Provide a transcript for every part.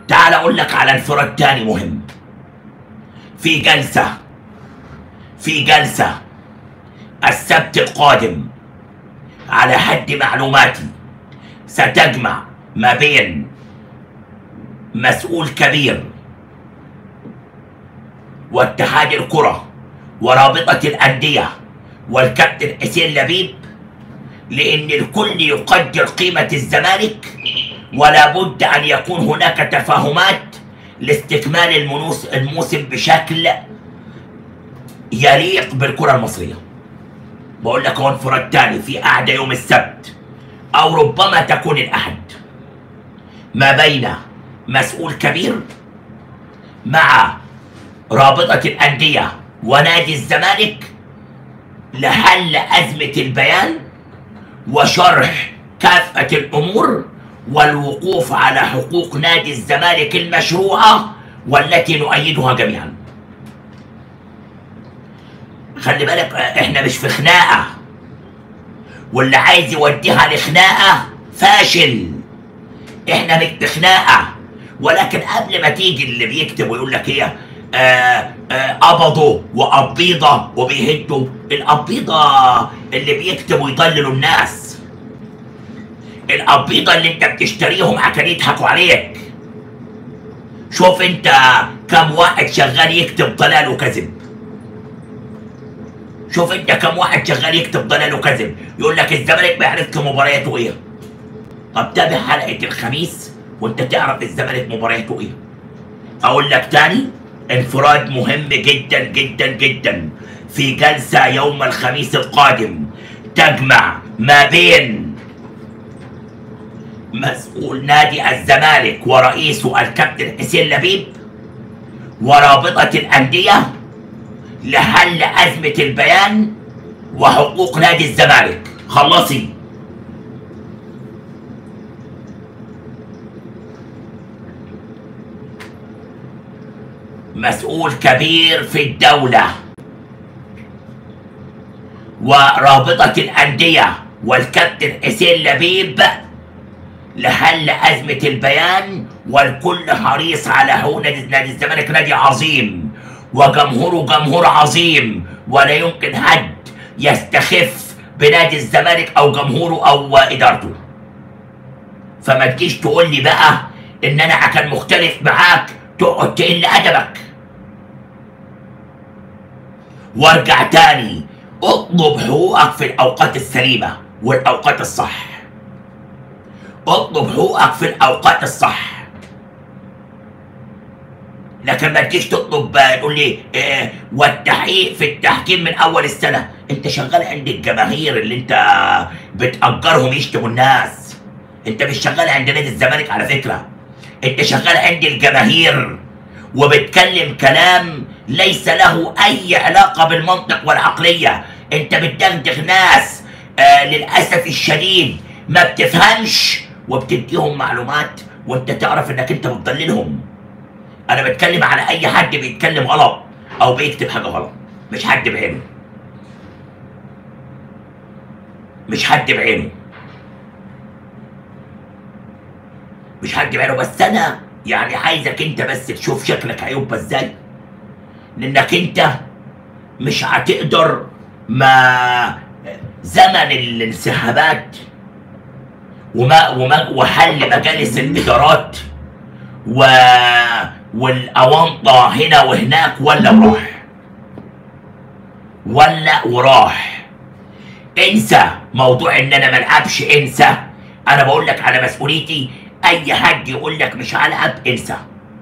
تعال اقول لك على انفراد تاني مهم في جلسة في جلسة السبت القادم على حد معلوماتي ستجمع ما بين مسؤول كبير واتحاد الكرة ورابطة الأندية والكابتن حسين لبيب لأن الكل يقدر قيمة الزمالك ولا بد أن يكون هناك تفاهمات لاستكمال المنوس الموسم بشكل يليق بالكرة المصرية بقول لك هو انفراد تاني في قعدة يوم السبت أو ربما تكون الأحد ما بين مسؤول كبير مع رابطة الأندية ونادي الزمالك لحل أزمة البيان وشرح كافة الأمور والوقوف على حقوق نادي الزمالك المشروعة والتي نؤيدها جميعا خلي بالك احنا مش في خناقة واللي عايز يوديها لخناقة فاشل احنا مش في خناقة ولكن قبل ما تيجي اللي بيكتب ويقول لك ايه آه آه قبضوا وقبيضة وبيهدوا القبيضة اللي بيكتبوا يضللوا الناس القبيضة اللي انت بتشتريهم عشان يضحكوا عليك شوف انت كم واحد شغال يكتب ضلال وكذب شوف انت كم واحد شغال يكتب ضلال وكذب يقول لك الزمالك بيعرض مبارياته ايه طب تابع حلقة الخميس وانت تعرف الزمالك مبارياته ايه اقول لك تاني انفراد مهم جدا جدا جدا في جلسة يوم الخميس القادم تجمع ما بين مسؤول نادي الزمالك ورئيسه الكابتن حسين لبيب ورابطة الأندية لحل أزمة البيان وحقوق نادي الزمالك خلصي مسؤول كبير في الدولة ورابطة الأندية والكابتن حسين لبيب لحل أزمة البيان والكل حريص على هو نادي نادي الزمالك نادي عظيم وجمهوره جمهور عظيم ولا يمكن حد يستخف بنادي الزمالك أو جمهوره أو إدارته فما تجيش تقول لي بقى إن أنا كان مختلف معاك تقعد تقل أدبك وارجع تاني اطلب حقوقك في الأوقات السليمة والأوقات الصح اطلب حقوقك في الأوقات الصح لكن ما تجيش تطلب تقول لي اه والتحقيق في التحكيم من أول السنة أنت شغال عند الجماهير اللي أنت بتأجرهم يشتموا الناس أنت مش شغال عند نادي الزمالك على فكرة أنت شغال عند الجماهير وبتكلم كلام ليس له أي علاقة بالمنطق والعقلية أنت بتدغدغ ناس آه للأسف الشديد ما بتفهمش وبتديهم معلومات وانت تعرف انك انت بتضللهم انا بتكلم على اي حد بيتكلم غلط او بيكتب حاجه غلط مش حد بعينه مش حد بعينه مش حد بعينه بس انا يعني عايزك انت بس تشوف شكلك هيبقى ازاي لانك انت مش هتقدر ما زمن الانسحابات وما وما وحل مجالس الادارات و والاونطه هنا وهناك ولا وراح ولا وراح انسى موضوع ان انا ملعبش انسى انا بقول لك على مسؤوليتي اي حد يقول لك مش هلعب انسى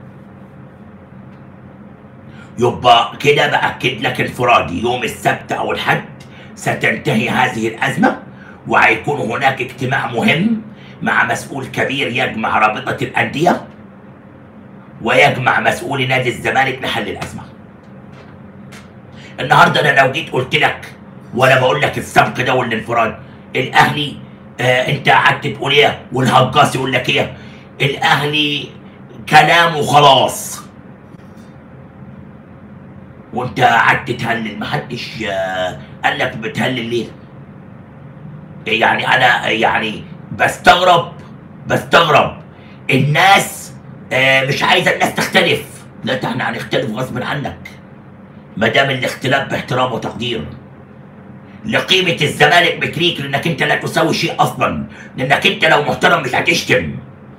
يبقى كده باكد لك انفرادي يوم السبت او الحد ستنتهي هذه الازمه وهيكون هناك اجتماع مهم مع مسؤول كبير يجمع رابطة الأندية ويجمع مسؤول نادي الزمالك لحل الأزمة. النهارده أنا لو جيت قلت لك وأنا بقول لك السبق ده والانفراد الأهلي آه أنت قعدت تقول إيه والهجاص يقول لك إيه الأهلي كلامه خلاص وأنت قعدت تهلل محدش آه قال لك بتهلل ليه؟ يعني انا يعني بستغرب بستغرب الناس آه مش عايزه الناس تختلف لا ده احنا هنختلف غصب عنك ما دام الاختلاف باحترام وتقدير لقيمة الزمالك بكريك لانك انت لا تساوي شيء اصلا لانك انت لو محترم مش هتشتم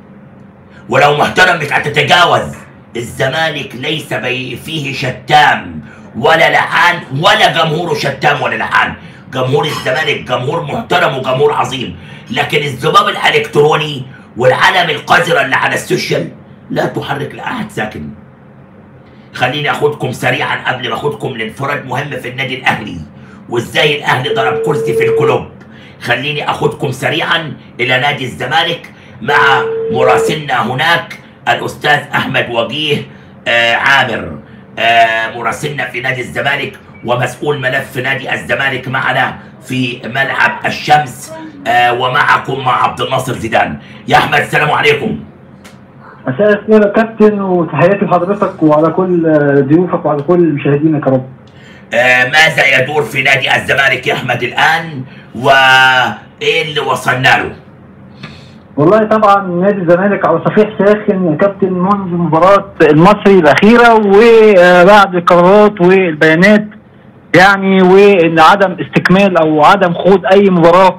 ولو محترم مش هتتجاوز الزمالك ليس بي فيه شتام ولا لعان ولا جمهوره شتام ولا لعان جمهور الزمالك جمهور محترم وجمهور عظيم لكن الذباب الالكتروني والعلم القذرة اللي على السوشيال لا تحرك لاحد ساكن خليني اخدكم سريعا قبل ما اخدكم لانفراد مهم في النادي الاهلي وازاي الاهلي ضرب كرسي في الكلوب خليني اخدكم سريعا الى نادي الزمالك مع مراسلنا هناك الاستاذ احمد وجيه آه عامر آه مراسلنا في نادي الزمالك ومسؤول ملف نادي الزمالك معنا في ملعب الشمس آه ومعكم مع عبد الناصر زيدان يا احمد السلام عليكم مساء الخير يا كابتن وتحياتي لحضرتك وعلى كل ضيوفك وعلى كل مشاهدينك يا رب. آه ماذا يدور في نادي الزمالك يا احمد الان وايه اللي وصلنا له؟ والله طبعا نادي الزمالك على صفيح ساخن يا كابتن منذ مباراه المصري الاخيره وبعد القرارات والبيانات يعني وان عدم استكمال او عدم خوض اي مباراه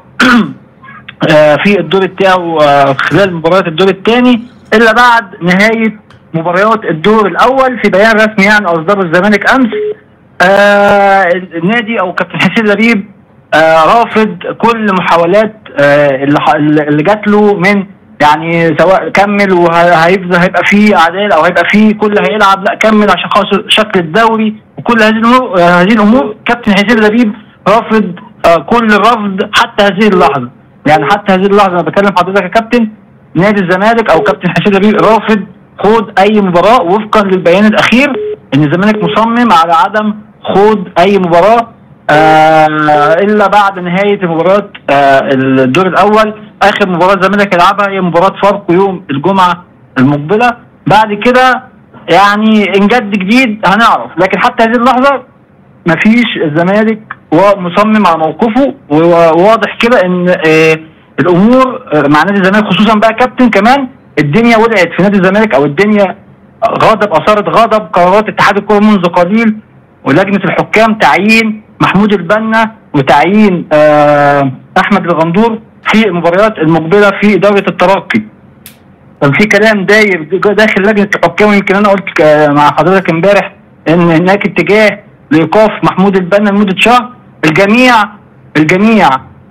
في الدور الثاني خلال مباريات الدور الثاني الا بعد نهايه مباريات الدور الاول في بيان رسمي يعني اصدره الزمالك امس آه النادي او كابتن حسين لبيب آه رافض كل محاولات آه اللي اللي جات له من يعني سواء كمل وهيفضل هيبقى فيه عداله او هيبقى فيه كل هيلعب لا كمل عشان خاطر شكل الدوري وكل هذه الامور هذه الامور كابتن حسين لبيب رافض كل الرفض حتى هذه اللحظه يعني حتى هذه اللحظه انا بكلم حضرتك يا كابتن نادي الزمالك او كابتن حسين لبيب رافض خوض اي مباراه وفقا للبيان الاخير ان الزمالك مصمم على عدم خوض اي مباراه آه الا بعد نهايه مباراه آه الدور الاول اخر مباراه الزمالك يلعبها هي مباراه فاركو يوم الجمعه المقبله بعد كده يعني ان جد جديد هنعرف لكن حتى هذه اللحظه مفيش الزمالك مصمم على موقفه وواضح كده ان آه الامور مع نادي الزمالك خصوصا بقى كابتن كمان الدنيا ولعت في نادي الزمالك او الدنيا غضب اثارت غضب قرارات اتحاد الكره منذ قليل ولجنه الحكام تعيين محمود البنا وتعيين آه احمد الغندور في المباريات المقبله في دوره الترقي. كان في كلام داير داخل لجنه الحكام ويمكن انا قلت مع حضرتك امبارح ان هناك اتجاه لايقاف محمود البنا لمده شهر الجميع الجميع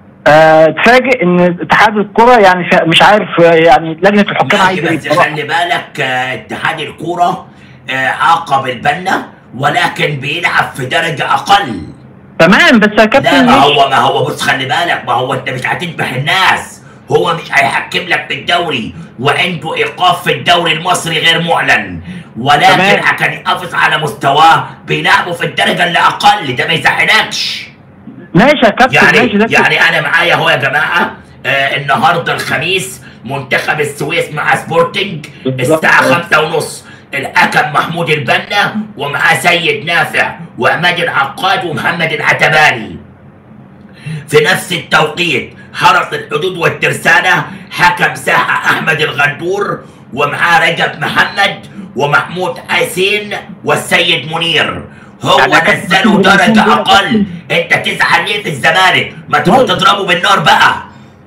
اتفاجئ ان اتحاد الكره يعني مش عارف يعني لجنه الحكام عايزه بس خلي بالك اتحاد الكره عاقب البنا ولكن بيلعب في درجه اقل تمام بس يا كابتن لا ما هو ما هو بص خلي بالك ما هو انت مش هتذبح الناس هو مش هيحكم لك في الدوري وعنده ايقاف في الدوري المصري غير معلن ولكن عشان يحافظ على مستواه بيلعبوا في الدرجه اللي اقل ده ما يزعلكش ماشي يا كابتن يعني ماشي يعني انا معايا اهو يا جماعه آه النهارده الخميس منتخب السويس مع سبورتنج الساعه خمسة ونص الحكم محمود البنا ومعاه سيد نافع وعماد العقاد ومحمد العتباني في نفس التوقيت حرس الحدود والترسانة حكم ساحة أحمد الغندور ومعاه رجب محمد ومحمود حسين والسيد منير هو نزله درجة أقل أنت تزعل ليه في الزمالك ما تروح تضربه بالنار بقى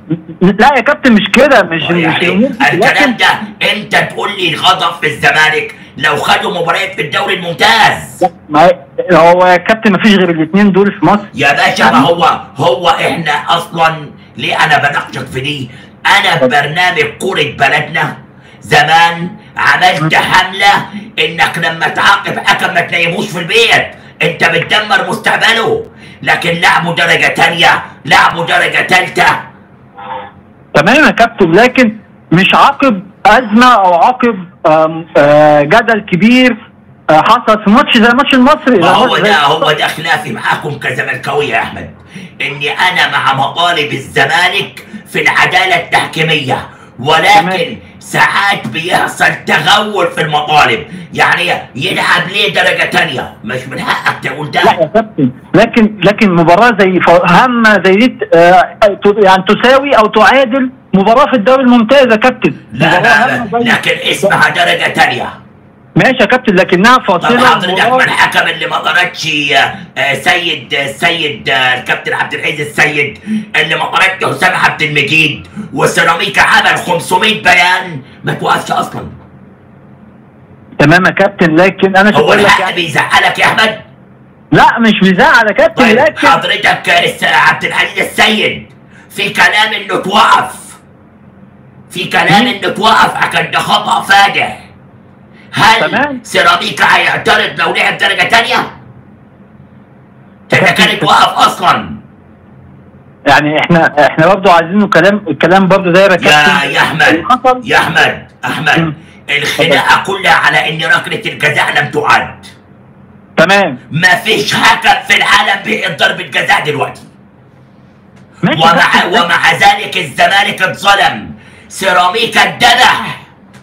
لا يا كابتن مش كده مش يعني مش الكلام ده انت تقول لي الغضب في الزمالك لو خدوا مباريات في الدوري الممتاز ما هو يا كابتن مفيش غير الاثنين دول في مصر يا باشا ما هو هو احنا اصلا ليه انا بناقشك في دي انا في برنامج كرة بلدنا زمان عملت حملة انك لما تعاقب حكم ما تنيموش في البيت انت بتدمر مستقبله لكن لعبوا درجة تانية لعبوا درجة تالتة تمام يا كابتن لكن مش عقب ازمه او عقب آم، آه، جدل كبير آه، حصل في ماتش زي الماتش المصري ما زي هو ماتش ده زي- هو ده خلافي معاكم كزملكاويه يا احمد اني انا مع مطالب الزمالك في العداله التحكيميه ولكن تمام. ساعات بيحصل تغول في المطالب يعني يلعب ليه درجه تانية مش من حقك تقول لا ده يا كابتن لكن لكن مباراه زي ف- هامه زي دي آه، ت- يعني تساوي او تعادل مباراه في الدوري الممتاز يا كابتن لا مباراة لا هامة زي- لكن اسمها درجه تانية ماشي يا كابتن لكنها طب فاصله حضرتك مباراة- من الحكم اللي ما طردش آه، سيد السيد الكابتن عبد العزيز السيد اللي ما طردش حسام عبد المجيد وسيراميكا عمل 500 بيان ما توقفش اصلا تمام يا كابتن لكن انا شو هو بقول لك الحق يعني بيزعلك يا احمد لا مش بيزعل يا كابتن طيب لكن حضرتك الس- عبد العزيز السيد في كلام انه توقف في كلام مم. انه توقف عشان ده خطأ فادح هل تمام. سيراميكا هيعترض لو لعب درجة تانية؟ ده ده كانت توقف اصلا يعني احنا احنا برضه عايزينه كلام الكلام برضه زي يا كابتن يا احمد اللي حصل يا احمد احمد مم. الخناقة كلها على ان ركلة الجزاء لم تعد تمام ما فيش حكم في العالم بيقدر ضربة جزاء دلوقتي ماشي يا ومع كابتن. ومع ذلك الزمالك اتظلم سيراميكا اتذبح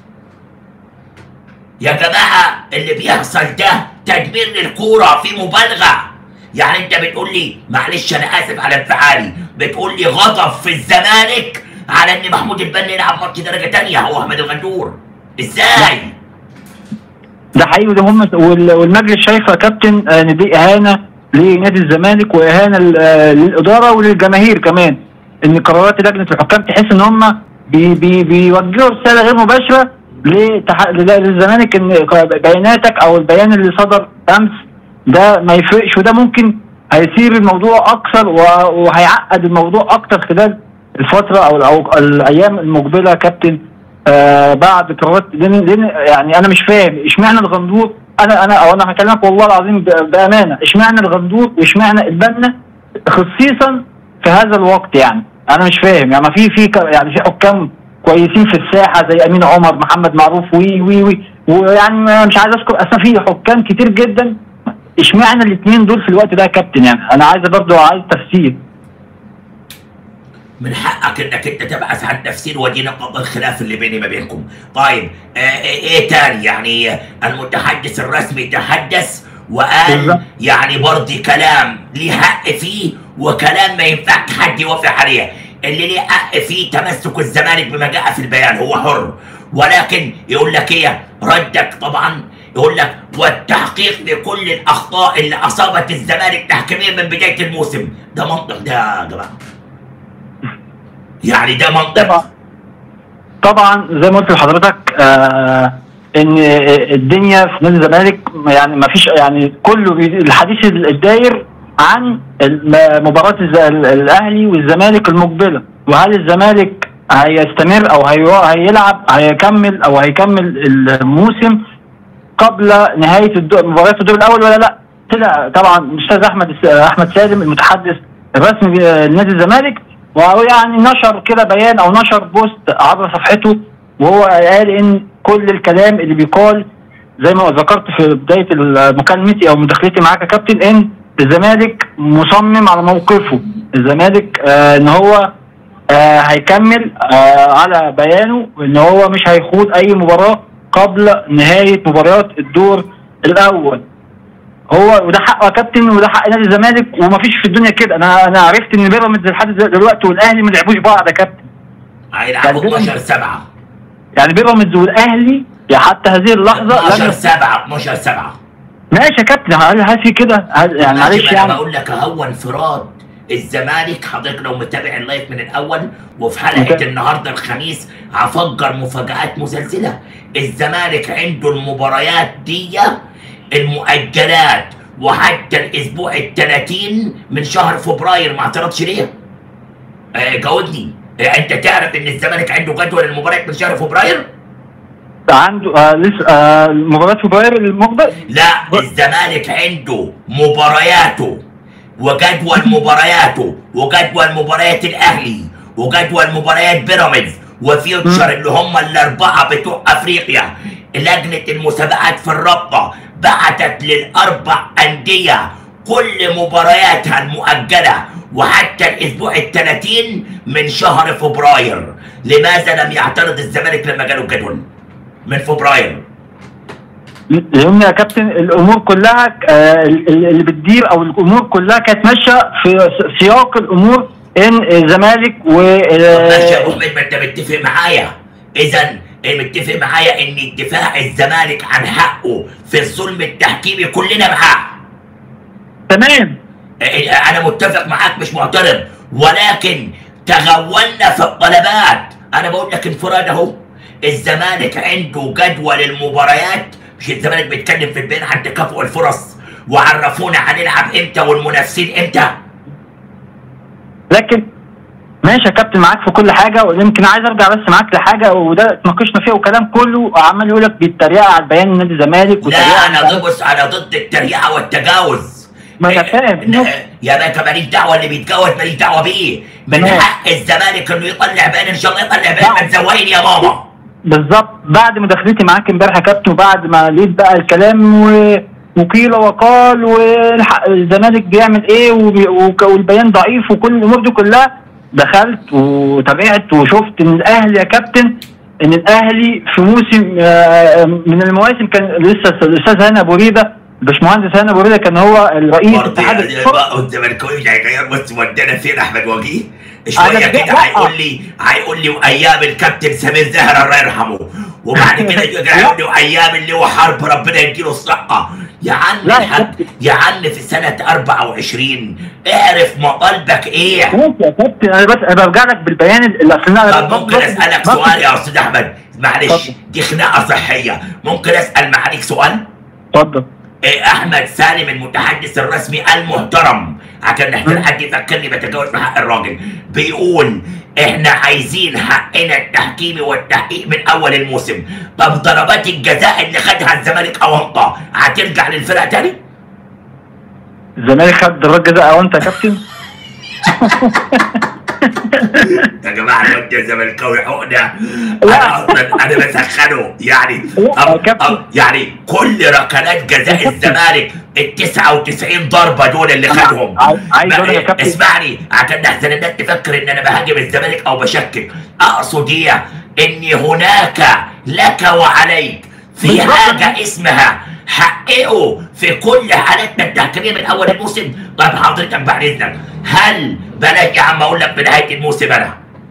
يا جماعة اللي بيحصل ده تدمير للكورة في مبالغة يعني انت بتقول لي معلش انا اسف على انفعالي بتقول لي غضب في الزمالك على ان محمود البنا يلعب ماتش درجة تانية هو احمد الغندور ازاي؟ ده حقيقي وده هم وال- والمجلس شايفه يا كابتن آه، ان دي اهانه لنادي الزمالك واهانه ل- آه، للاداره وللجماهير كمان ان قرارات لجنه الحكام تحس ان هم بي بي بيوجهوا رساله غير مباشره لتح... لل- للزمالك ان بياناتك او البيان اللي صدر امس ده ما يفرقش وده ممكن هيثير الموضوع اكثر و- وهيعقد الموضوع اكثر خلال الفتره او او الايام المقبله يا كابتن آه بعد قرارات لان لان يعني انا مش فاهم اشمعنى الغندور انا انا او انا هكلمك والله العظيم ب- بامانه اشمعنى الغندور واشمعنى البنا خصيصا في هذا الوقت يعني انا مش فاهم يعني ما في في ك- يعني في حكام كويسين في الساحه زي امين عمر محمد معروف وي وي وي ويعني ما- مش عايز اذكر اسماء في حكام كتير جدا اشمعنى الاثنين دول في الوقت ده يا كابتن يعني انا عايز برضه عايز تفسير من حقك انك انت تبحث عن تفسير ودي نقطة الخلاف اللي بيني ما بينكم. طيب آه ايه إيه تاني يعني آه، المتحدث الرسمي تحدث وقال بالظبط. يعني برضه كلام ليه حق فيه وكلام ما ينفعش حد يوافق عليه. اللي ليه حق فيه تمسك الزمالك بما جاء في البيان هو حر ولكن يقول لك ايه ردك طبعا يقول لك والتحقيق لكل الاخطاء اللي اصابت الزمالك تحكيميا من بدايه الموسم ده منطق ده يا جماعه يعني ده منطق طبعا طبعا زي ما قلت لحضرتك آه ان الدنيا في نادي الزمالك يعني ما فيش يعني كله بي- الحديث الداير عن الم- مباراه الز- الاهلي والزمالك المقبله وهل الزمالك هيستمر او هي- هيلعب هيكمل او هيكمل الموسم قبل نهايه الدو- مباريات الدور الاول ولا لا طلع طبعا الاستاذ احمد احمد سالم المتحدث الرسمي لنادي الزمالك وهو يعني نشر كده بيان او نشر بوست عبر صفحته وهو قال ان كل الكلام اللي بيقال زي ما ذكرت في بدايه مكالمتي او مداخلتي معاك يا كابتن ان الزمالك مصمم على موقفه الزمالك آه ان هو آه هيكمل آه على بيانه ان هو مش هيخوض اي مباراه قبل نهايه مباريات الدور الاول هو وده حقه يا كابتن وده حق نادي الزمالك ومفيش في الدنيا كده انا انا عرفت ان بيراميدز لحد دلوقتي والاهلي ما لعبوش بعض يا كابتن هيلعبوا يعني 12 7 يعني بيراميدز والاهلي حتى هذه اللحظه 12 لم 7 12 7 ماشي يا كابتن هل هل في كده هل- يعني معلش انا يعني بقول لك هو انفراد الزمالك حضرتك لو متابع اللايف من الاول وفي حلقه متابع. النهارده الخميس هفجر مفاجات مسلسله الزمالك عنده المباريات دي المؤجلات وحتى الاسبوع ال 30 من شهر فبراير ما اعترضش ليه؟ آه جاوبني آه انت تعرف ان الزمالك عنده جدول المباريات من شهر فبراير؟ عنده آه لسه آه مباراه فبراير المقبل لا الزمالك عنده مبارياته وجدول مبارياته وجدول مباريات الاهلي وجدول مباريات بيراميدز وفيوتشر اللي هم الاربعه بتوع افريقيا لجنه المسابقات في الرابطه بعتت للاربع انديه كل مبارياتها المؤجله وحتى الاسبوع الثلاثين من شهر فبراير لماذا لم يعترض الزمالك لما جاله الجدول من فبراير لان يا كابتن الامور كلها آه ال- اللي بتدير او الامور كلها كانت ماشيه في س- سياق الامور ان الزمالك و ماشي يا ابو حميد ما انت متفق معايا اذا متفق معايا ان دفاع الزمالك عن حقه في الظلم التحكيمي كلنا معاه تمام انا متفق معاك مش معترض ولكن تغولنا في الطلبات انا بقول لك انفراد اهو الزمالك عنده جدول المباريات مش الزمالك بيتكلم في البيان عن تكافؤ الفرص وعرفونا هنلعب امتى والمنافسين امتى لكن ماشي يا كابتن معاك في كل حاجه ويمكن عايز ارجع بس معاك لحاجه وده اتناقشنا فيه وكلام كله عمال يقول لك بيتريق على بيان نادي الزمالك لا وتريقة انا على- ضد بص انا ضد التريقه والتجاوز ما أنا إيه، فاهم. إن- يا باشا ماليش دعوه اللي بيتجوز ماليش دعوه بيه من تمام. حق الزمالك انه يطلع بيان ان شاء الله يطلع بيان ما تزوقني يا ماما بالظبط بعد مداخلتي معاك امبارح يا كابتن وبعد ما لقيت بقى الكلام و... وقيل وقال والزمالك بيعمل ايه وبي... وك- والبيان ضعيف وكل الامور دي كلها دخلت وتابعت وشفت ان الاهلي يا كابتن ان الاهلي في موسم آه، من المواسم كان لسه الاستاذ هاني ابو ريده الباشمهندس هاني ابو ريده كان هو الرئيس برضه اتحاد يعني الكرة. بقى الزملكاوي مش هيغير بص ودانا فين احمد وجيه شويه أنا كده لا. هيقول لي هيقول لي وايام الكابتن سمير زاهر الله يرحمه وبعد كده يجي هيقول لي وايام اللي هو حرب ربنا يديله الصحه يا عم لا، الحاج يا عم في سنه 24 اعرف مطالبك ايه ماشي يا كابتن انا بس انا برجع لك بالبيان اللي اصل طب ممكن اسالك سؤال يا استاذ احمد معلش اتفضل. دي خناقه صحيه ممكن اسال معاليك سؤال اتفضل إيه، احمد سالم المتحدث الرسمي المحترم عشان نحتاج حد يفكرني بتجاوز في حق الراجل بيقول احنا عايزين حقنا التحكيمي والتحقيق من اول الموسم طب ضربات الجزاء اللي خدها الزمالك اوانطه هترجع للفرقه تاني الزمالك خد ضربات جزاء او انت يا كابتن يا جماعه الواد ده زملكاوي عقده لا. انا اصلا انا بسخنه يعني لا، يا طب كابتن. طب يعني كل ركلات جزاء الزمالك ال 99 ضربه دول اللي أنا خدهم عايز- عايز ما- أقول لك يا كابتن. اسمعني عشان احسن الناس تفكر ان انا بهاجم الزمالك او بشكك اقصد ايه ان هناك لك وعليك في بالظبط. حاجه اسمها حققوا في كل حالاتنا التحكيميه من اول الموسم طب حضرتك بعد اذنك هل بلاش يا عم اقول لك بنهايه الموسم انا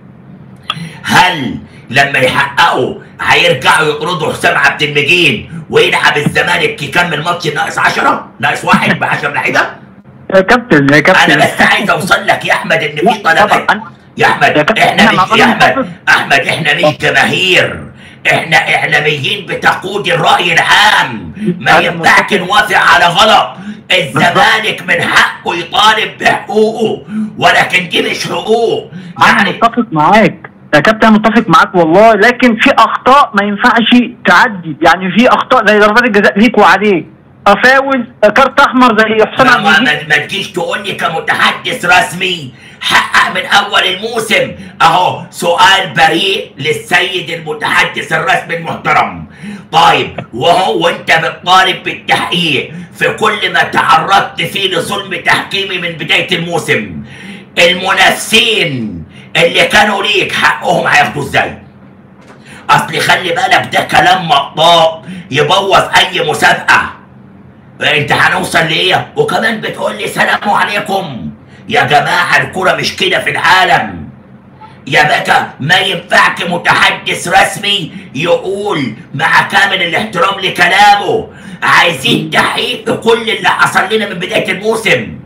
هل لما يحققوا هيرجعوا يطردوا حسام عبد المجيد ويلعب الزمالك يكمل ماتش ناقص 10 ناقص واحد ب 10 لعيبه يا كابتن يا كابتن انا بس عايز اوصل لك يا احمد ان لا، في طلبات طبعا أنا- يا احمد يا كابتن، احنا إحنا مش مع يا بعض احمد بنحافظ. احمد احنا مش جماهير احنا اعلاميين بتقود الراي العام ما أنا ينفعش متفق. نوافق على غلط الزمالك من حقه يطالب بحقوقه ولكن دي مش حقوق انا يعني متفق معاك يا كابتن انا متفق معاك والله لكن في اخطاء ما ينفعش تعدي يعني في اخطاء زي ضربات الجزاء ليك وعليك افاول كارت احمر زي حسام ما, عبد ما, المجيد ما, ما تجيش تقول لي كمتحدث رسمي حقق من اول الموسم اهو سؤال بريء للسيد المتحدث الرسمي المحترم طيب وهو انت بتطالب بالتحقيق في كل ما تعرضت فيه لظلم تحكيمي من بدايه الموسم المنافسين اللي كانوا ليك حقهم هياخدوا ازاي؟ اصل خلي بالك ده كلام مطاط يبوظ اي مسابقه انت هنوصل لايه وكمان بتقول لي سلام عليكم يا جماعه الكوره مش كده في العالم يا بكا ما ينفعش متحدث رسمي يقول مع كامل الاحترام لكلامه عايزين تحقيق في كل اللي حصل لنا من بدايه الموسم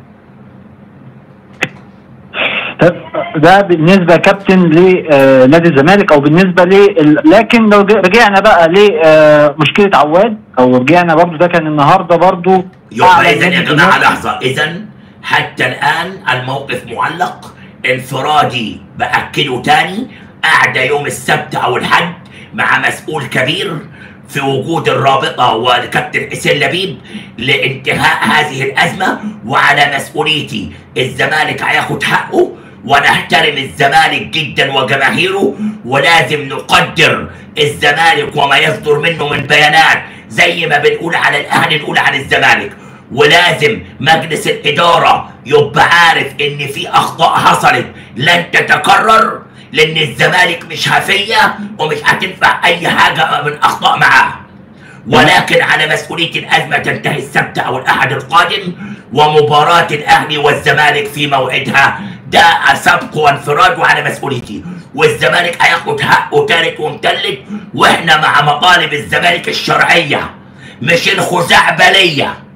طب ده بالنسبه يا كابتن لنادي الزمالك او بالنسبه ل لكن لو رجعنا بقى لمشكله عواد او رجعنا برضو ده كان النهارده برضو يبقى أعلن اذا يا نادي جماعه الزمالك- لحظه اذا حتى الان الموقف معلق انفرادي باكده تاني قاعده يوم السبت او الحد مع مسؤول كبير في وجود الرابطه والكابتن حسين لبيب لانتهاء هذه الازمه وعلى مسؤوليتي الزمالك هياخد حقه ونحترم الزمالك جدا وجماهيره ولازم نقدر الزمالك وما يصدر منه من بيانات زي ما بنقول على الاهلي نقول على الزمالك ولازم مجلس الاداره يبقى عارف ان في اخطاء حصلت لن تتكرر لان الزمالك مش هفيه ومش هتنفع اي حاجه من اخطاء معاه ولكن على مسؤولية الأزمة تنتهي السبت أو الأحد القادم ومباراة الأهلي والزمالك في موعدها ده سبق وانفراد وعلى مسؤوليتي والزمالك هياخد حقه تالت ومتلت واحنا مع مطالب الزمالك الشرعيه مش الخزعبليه